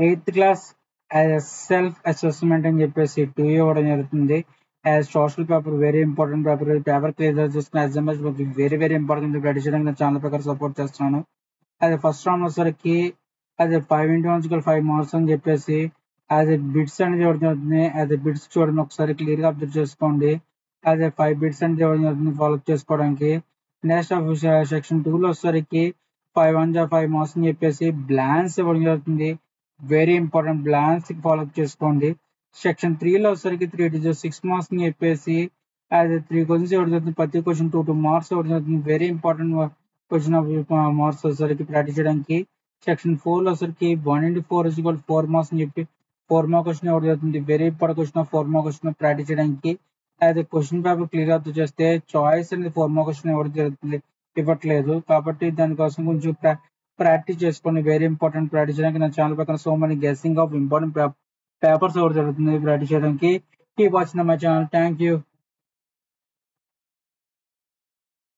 eighth class as self assessment అని చెప్పేసి two ఇవ్వడం జరుగుతుంది as social paper very important paper paper clear చేసుకున్న exams very very important ready చేయడానికి నేను ఛానల్ ప్రకారం సపోర్ట్ చేస్తున్నాను అది ఫస్ట్ రౌండ్ వచ్చేసరికి అది five into one five marks అని చెప్పేసి యాజ్ బిట్స్ అనేది ఇవ్వడం జరుగుతుంది యాజ్ బిట్స్ చూడండి ఒకసారి క్లియర్ గా అబ్జర్వ్ చేసుకోండి యాజ్ ఫైవ్ బిట్స్ అనేది ఇవ్వడం జరుగుతుంది ఫాలో చేసుకోవడానికి నెక్స్ట్ సెక్షన్ టూ లో వచ్చేసరికి ఫైవ్ వన్ జా ఫైవ్ మార్క్స్ అని చెప్పేసి బ్లాన్స్ ఇవ్వడం జరుగుతుంది వెరీ ఇంపార్టెంట్ బ్లాన్స్ ఫాలో చేసుకోండి సెక్షన్ త్రీ లో వచ్చేసరికి త్రీ టు సిక్స్ మార్క్స్ అని చెప్పేసి యాజ్ త్రీ క్వశ్చన్స్ ఇవ్వడం జరుగుతుంది ప్రతి క్వశ్చన్ టూ టూ మార్క్స్ ఇవ్వడం జరుగుతుంది very important question of marks వచ్చేసరికి ప్రాక్టీస్ చేయడానికి సెక్షన్ ఫోర్ లో వచ్చేసరికి one into four is four marks అని చెప్పి ఫోర్ మార్క్ క్వశ్చన్ ఇవ్వడం జరుగుతుంది very important question four mark question practice చేయడానికి అయితే క్వశ్చన్ పేపర్ క్లియర్ అవుతూ చేస్తే చాయిస్ అనేది ఫోర్ మార్క్ క్వశ్చన్ ఇవ్వడం జరుగుతుంది ఇవ్వట్లేదు కాబట్టి దానికోసం కొంచెం ప్రాక్టీస్ చేసుకోండి వెరీ ఇంపార్టెంట్ ప్రాక్టీస్ చేయడానికి నా ఛానల్ పక్కన so many guessing of important papers ఇవ్వడం జరుగుతుంది ప్రాక్టీస్ చేయడానికి keep watching my channel thank you